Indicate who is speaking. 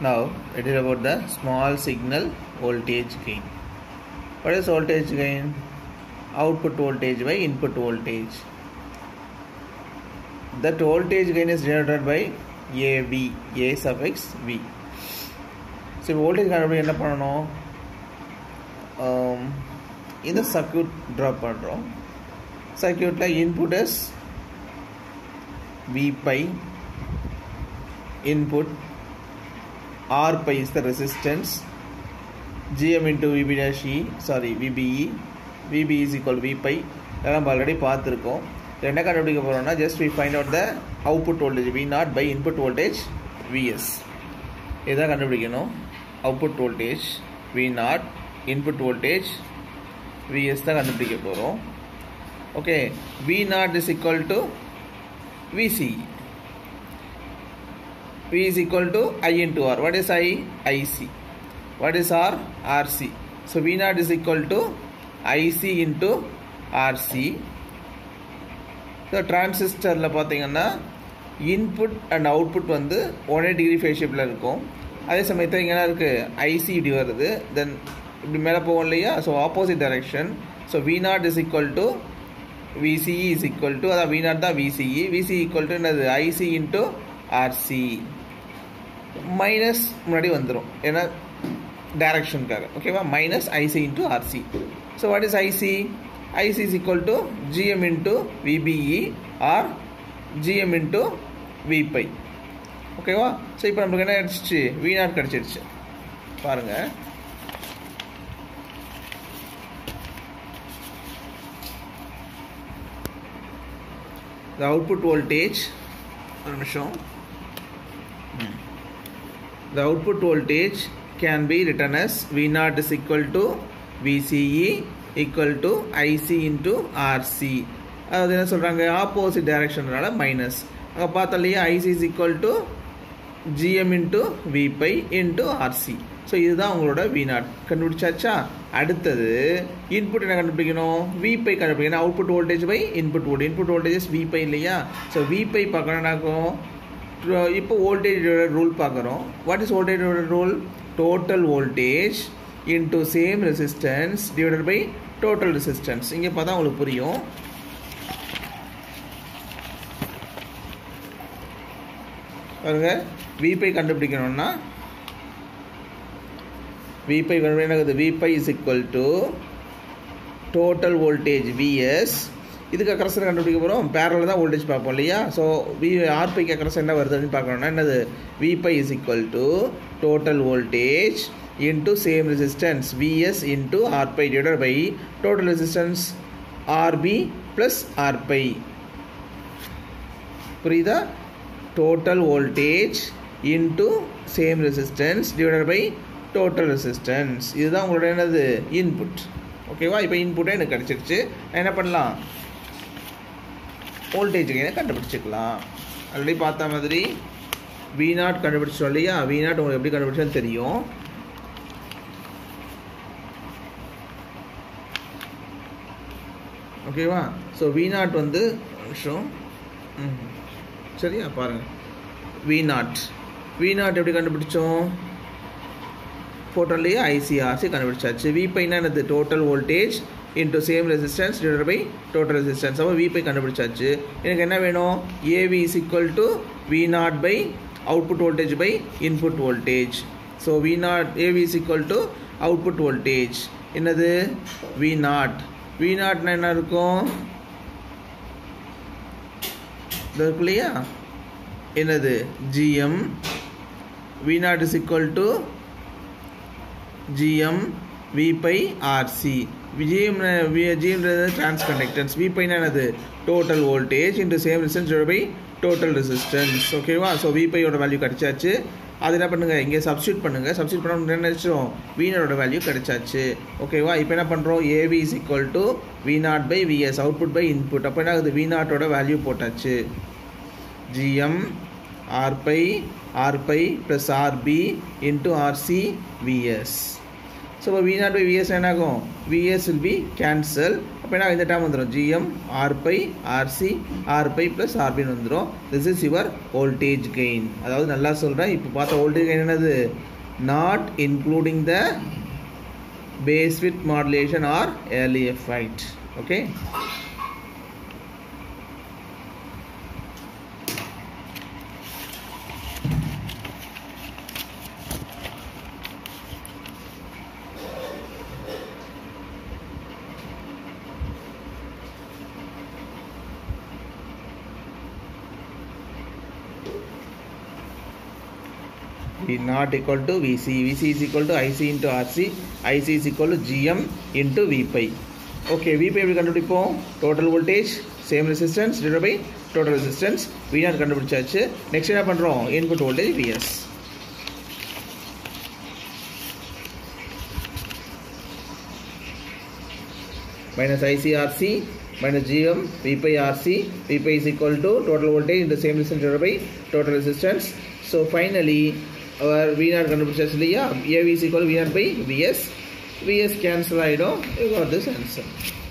Speaker 1: Now it is about the small signal voltage gain. What is voltage gain? Output voltage by input voltage. That voltage gain is generated by AV, A suffix V. So இப்போ voltage கண்டுபிடிக்க என்ன பண்ணணும் இந்த circuit draw பண்ணுறோம் சர்க்கியூட்டில் input is V pi input R pi is the resistance GM into VB dash E sorry VBE VB is equal to V pi இதெல்லாம் நம்ம already பார்த்துருக்கோம் என்ன கண்டுபிடிக்க போகிறோம்னா just we find out the output voltage V naught by input voltage VS இதான் கண்டுபிடிக்கணும் output voltage V naught input voltage VS தான் கண்டுபிடிக்க போகிறோம் okay V naught is equal to VCE. V is equal to I into R. What is I? IC. What is R? RC. So V naught is equal to IC into RC. So டிரான்சிஸ்டரில் பார்த்தீங்கன்னா input and output வந்து one degree phase ஷேப்பில் இருக்கும் அதே சமயத்தில் இங்கே என்ன இருக்குது ஐசி இப்படி வருது தென் இப்படி மேலே போகும் இல்லையா so opposite direction so V naught is equal to VCE is equal to அதான் V naught தான் VCE VCE equal to என்னது IC into RC மைனஸ் முன்னாடி வந்துடும் ஏன்னா டைரக்ஷனுக்காக ஓகேவா minus IC into RC so what is IC IC is equal to gm into VBE or gm into V pi ஓகேவா so இப்போ நம்மளுக்கு என்ன கிடச்சிச்சு வி நாட் கிடச்சிருச்சு பாருங்கள் the output voltage ஒரு நிமிஷம் the output voltage can be written as v naught is equal to vce equal to ic into rc அதாவது என்ன சொல்கிறாங்க ஆப்போசிட் டைரக்ஷனால மைனஸ் அங்கே பார்த்தோம் இல்லையா IC is equal to gm into V pi into RC so இதுதான் உங்களோட வி நாட் கண்டுபிடிச்சாச்சா அடுத்தது input என்ன கண்டுபிடிக்கணும் விபை கண்டுபிடிக்கணும் output voltage by input volt input voltages V pi இல்லையா ஸோ விபை பார்க்கணும்னாக்கும் இப்போ வோல்டேஜோட ரூல் பார்க்குறோம் வாட் இஸ் வோல்டேஜோட rule total voltage into same resistance divided by total resistance இங்கே பார்த்தா உங்களுக்கு புரியும் பாருங்க விபை கண்டுபிடிக்கணும்னா விபை என்னது V pi is equal to total voltage VS இதுக்கு அக்கரசன் கண்டுபிடிக்க போகிறோம் பேரலில் தான் வோல்டேஜ் பார்ப்போம் இல்லையா ஸோ வி ஆர்பிக்கு அக்கரசன் என்ன வருது அப்படின்னு பார்க்கணும்னா என்னது V pi is equal to total voltage into same resistance VS into R pi divided by total resistance RB plus R pi புரியுதா total voltage into same resistance divided by total resistance இதுதான் உங்களோட என்னது இன்புட் ஓகேவா இப்போ இன்புட்டே எனக்கு கிடச்சிருச்சு என்ன பண்ணலாம் வோல்டேஜ் கெயினை கண்டுபிடிச்சிக்கலாம் ஆல்ரெடி பார்த்த மாதிரி வி நாட் கண்டுபிடிச்சோம் இல்லையா வி நாட் உங்களுக்கு எப்படி கண்டுபிடிச்சோன்னு தெரியும் ஓகேவா ஸோ வி நாட் வந்து நிமிஷம் ம் சரியா பாருங்கள் வி நாட் வி நாட் எப்படி கண்டுபிடிச்சோம் போட்டோம்லேயே ஐசிஆர்சி கண்டுபிடிச்சாச்சு விபைனா என்னது total voltage into same resistance divide by total resistance அப்போ விபை கண்டுபிடிச்சாச்சு எனக்கு என்ன வேணும் AV is equal to V naught by output voltage by input voltage so V naught AV is equal to output voltage என்னது V naught V நாட்னா என்ன இருக்கும் இது இருக்கு இல்லையா என்னது gm V naught is equal to gm V pi RC gm ஜிஎம்ன்றது transconductance V பைனா என்னது total voltage into same resistance by total resistance ஓகேவா ஸோ வி பையோட வேல்யூ கிடச்சாச்சு அது என்ன பண்ணுங்கள் இங்கே சப்ஸ்டியூட் பண்ணுங்கள் சப்ஸ்டியூட் பண்ண என்ன நினச்சிரும் வீனரோட வேல்யூ கிடைச்சாச்சு ஓகேவா இப்போ என்ன பண்ணுறோம் AV is equal to V naught by VS output by input அப்போ என்ன ஆகுது வி நாட்டோட வேல்யூ போட்டாச்சு gm R pi R pi plus RB into RC VS so இப்போ வி நாட் பை விஎஸ் என்ன ஆகும் விஎஸ் வில் பி கேன்சல் அப்போ என்ன இந்த டைம் வந்துடும் gm R pi RC R pi plus ஆர்பின்னு வந்துடும் this is your voltage gain அதாவது நல்லா சொல்கிறேன் இப்போ பார்த்த வோல்டேஜ் கெயின் என்னது not including the base width modulation or early effect okay V not equal to VC. VC is equal to IC into RC. IC is equal to GM into V pi. Okay, V pi எப்படி கண்டுபிடிப்போம் total voltage same resistance divide by total resistance V naught கண்டுபிடிச்சாச்சு next என்ன பண்ணுறோம் input voltage VS minus ICRC minus GM V pi RC V pi is equal to total voltage in the same resistance divided by total resistance so finally our V naught கண்டுபிடிச்சாச்சு இல்லையா AV is equal to V naught by VS VS cancel ஆகிடும் you got this answer